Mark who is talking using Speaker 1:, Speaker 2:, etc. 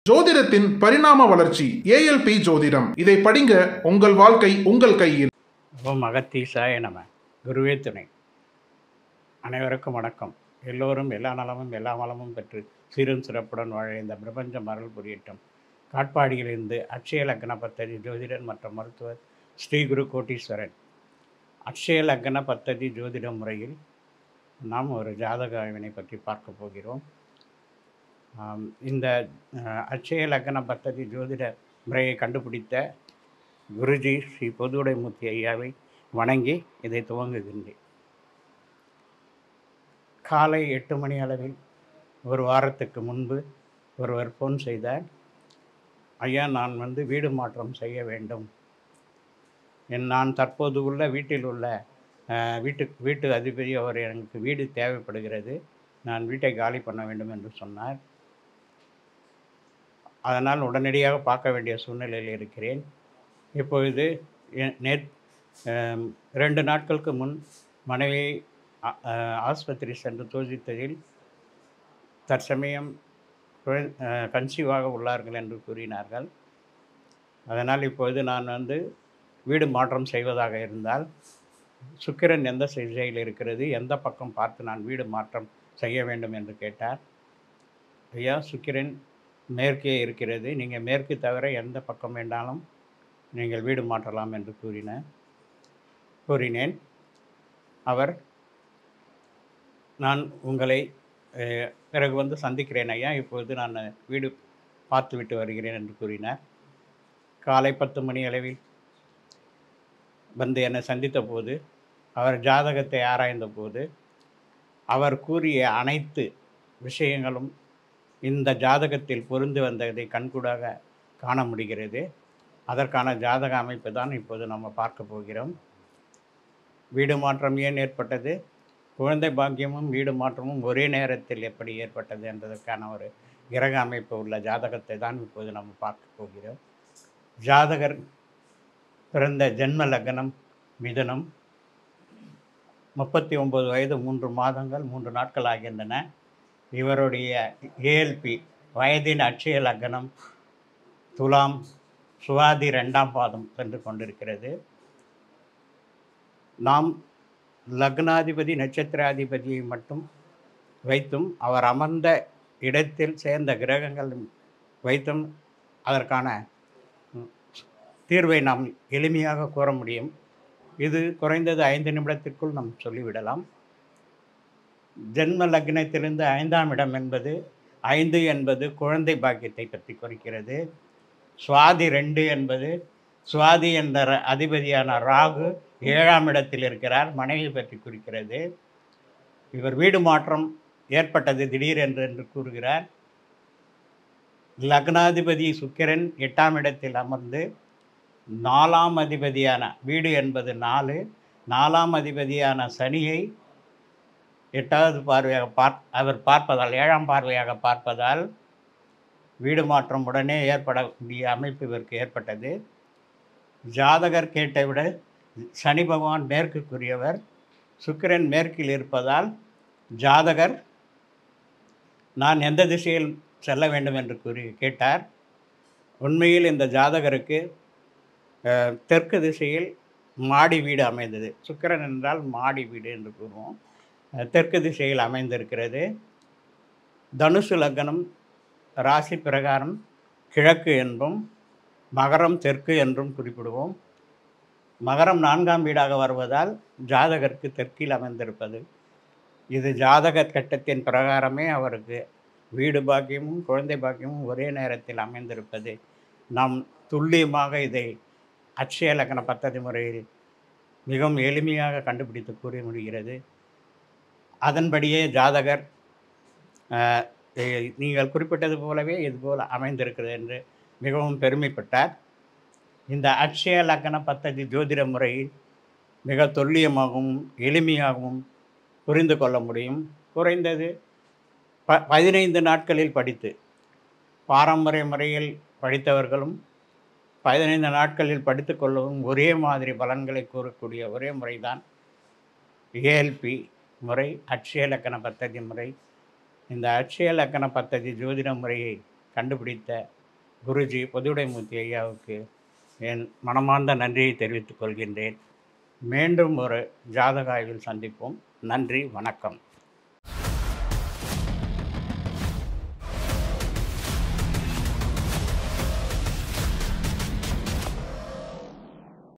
Speaker 1: ஜோதிடத்தின் பரிணாம வளர்ச்சி ஏஎல்பி ஜோதிடம் இதை படிங்க உங்கள் வாழ்க்கை உங்கள் கையில்
Speaker 2: ஓம் அகத்தீசாய நம குருவே துணை அனைவருக்கும் வணக்கம் எல்லோரும் எல்லா நலமும் எல்லா வளமும் பெற்று சீரும் சிறப்புடன் வாழ இந்த பிரபஞ்சம் அருள் புரியட்டும் காட்பாடியிலிருந்து அக்ஷய லக்ன பத்ததி ஜோதிடர் மற்றும் மருத்துவர் ஸ்ரீ குரு கோட்டீஸ்வரன் அக்ஷய லக்ன பத்ததி ஜோதிட முறையில் நாம் ஒரு ஜாதக ஆய்வினை பற்றி பார்க்க போகிறோம் ஆம், இந்த அஹ், அக்ஷய லக்ன பத்ததி ஜோதிட முறையை கண்டுபிடித்த குருஜி ஸ்ரீ பொதுவுடைமூர்த்தி ஐயாவை வணங்கி இதை துவங்குகின்றேன் காலை எட்டு மணி அளவில் ஒரு வாரத்துக்கு முன்பு ஒருவர் ஃபோன் செய்தார் ஐயா நான் வந்து வீடு மாற்றம் செய்ய வேண்டும் என் நான் தற்போது உள்ள வீட்டில் உள்ள அஹ், வீட்டு வீட்டு அதிபதி அவர் எனக்கு வீடு தேவைப்படுகிறது நான் வீட்டை காலி பண்ண வேண்டும் என்று சொன்னார் அதனால் உடனடியாக பார்க்க வேண்டிய சூழ்நிலையில் இருக்கிறேன் இப்பொழுது எ- நேத் ஆம், ரெண்டு நாட்களுக்கு முன் மனைவி ஆ- ஆ, ஆஸ்பத்திரி சென்று சோதித்ததில் தற்சமயம் கன்சீவாக உள்ளார்கள் என்று கூறினார்கள் அதனால் இப்பொழுது நான் வந்து வீடு மாற்றம் செய்வதாக இருந்தால் சுக்கிரன் எந்த திசையில் இருக்கிறது எந்த பக்கம் பார்த்து நான் வீடு மாற்றம் செய்ய வேண்டும் என்று கேட்டார் ஐயா சுக்கிரன் மேற்கே இருக்கிறது நீங்கள் மேற்கு தவிர எந்த பக்கம் வேண்டாலும் நீங்கள் வீடு மாற்றலாம் என்று கூறின கூறினேன் அவர் நான் உங்களை அஹ், பிறகு வந்து சந்திக்கிறேன் ஐயா இப்பொழுது நான் வீடு பார்த்து விட்டு வருகிறேன் என்று கூறினார் காலை பத்து மணி அளவில் வந்து என்னை சந்தித்த போது அவர் ஜாதகத்தை ஆராய்ந்த போது அவர் கூறிய அனைத்து விஷயங்களும் இந்த ஜாதகத்தில் பொருந்து வந்ததை கண்கூடாக காண முடிகிறது அதற்கான ஜாதக அமைப்பு தான் இப்போது நம்ம பார்க்க போகிறோம் வீடு மாற்றம் ஏன் ஏற்பட்டது குழந்தை பாக்கியமும் வீடு மாற்றமும் ஒரே நேரத்தில் எப்படி ஏற்பட்டது என்பதற்கான ஒரு கிரக அமைப்பு உள்ள ஜாதகத்தை தான் இப்போது நம்ம பார்க்க போகிறோம் ஜாதகர் பிறந்த ஜென்ம லக்னம் மிதுனம் முப்பத்தி ஒன்பது வயது மூன்று மாதங்கள் மூன்று நாட்கள் ஆகின்றன இவருடைய ஏஎல்பி வயதின் அட்சய லக்னம் துலாம் சுவாதி ரெண்டாம் பாதம் சென்று கொண்டிருக்கிறது நாம் லக்னாதிபதி நட்சத்திராதிபதியை மட்டும் வைத்தும் அவர் அமர்ந்த இடத்தில் சேர்ந்த கிரகங்கள் வைத்தும் அதற்கான ம், தீர்வை நாம் எளிமையாக கூற முடியும் இது குறைந்தது ஐந்து நிமிடத்திற்குள் நாம் சொல்லிவிடலாம் ஜென்ம லக்னத்திலிருந்து ஐந்தாம் இடம் என்பது ஐந்து என்பது குழந்தை பாக்கியத்தை பற்றி குறிக்கிறது சுவாதி ரெண்டு என்பது சுவாதி என்ற ர- அதிபதியான ராகு ஏழாம் இடத்தில் இருக்கிறார் மனைவி பற்றி குறிக்கிறது இவர் வீடு மாற்றம் ஏற்பட்டது திடீரென்று என்று கூறுகிறார் லக்னாதிபதி சுக்கிரன் எட்டாம் இடத்தில் அமர்ந்து நாலாம் அதிபதியான வீடு என்பது நாலு நாலாம் அதிபதியான சனியை எட்டாவது பார்வையாக பார் அவர் பார்ப்பதால் ஏழாம் பார்வையாக பார்ப்பதால் வீடு மாற்றம் உடனே ஏற்படக்கூடிய அமைப்பு இவருக்கு ஏற்பட்டது ஜாதகர் கேட்டை விட சனி பகவான் மேற்குக்குரியவர் சுக்கிரன் மேற்கில் இருப்பதால் ஜாதகர் நான் எந்த திசையில் செல்ல வேண்டும் என்று கூறி கேட்டார் உண்மையில் இந்த ஜாதகருக்கு அஹ், தெற்கு திசையில் மாடி வீடு அமைந்தது சுக்கிரன் என்றால் மாடி வீடு என்று கூறுவோம் அஹ், தெற்கு திசையில் அமைந்திருக்கிறது தனுசு லக்னம் ராசி பிரகாரம் கிழக்கு என்றும் மகரம் தெற்கு என்றும் குறிப்பிடுவோம் மகரம் நான்காம் வீடாக வருவதால் ஜாதகருக்கு தெற்கில் அமைந்திருப்பது இது ஜாதக கட்டத்தின் பிரகாரமே அவருக்கு வீடு பாக்கியமும் குழந்தை பாக்கியமும் ஒரே நேரத்தில் அமைந்திருப்பது நாம் துல்லியமாக இதை அட்சய லக்ன பத்ததி முறையில் மிகவும் எளிமையாக கண்டுபிடித்து கூற முடிகிறது அதன்படியே ஜாதகர் அஹ், எ- நீங்கள் குறிப்பிட்டது போலவே இதுபோல் அமைந்திருக்கிறது என்று மிகவும் பெருமைப்பட்டார் இந்த அக்ஷய லக்ன பத்ததி ஜோதிட முறையில் மிக துல்லியமாகவும் எளிமையாகவும் புரிந்து கொள்ள முடியும் குறைந்தது ப பதினைந்து நாட்களில் படித்து பாரம்பரிய முறையில் படித்தவர்களும் பதினைந்து நாட்களில் படித்து கொள்ளவும் ஒரே மாதிரி பலன்களை கூறக்கூடிய ஒரே முறைதான் ஏஎல்பி முறை அட்சய லக்கண பத்ததி முறை இந்த அட்சய லக்கண பத்ததி ஜோதிட முறையை கண்டுபிடித்த குருஜி பொதுவுடைமூர்த்தி ஐயாவுக்கு என் மனமார்ந்த நன்றியை தெரிவித்துக் கொள்கின்றேன் மீண்டும் ஒரு ஜாதக ஆய்வில் சந்திப்போம் நன்றி வணக்கம்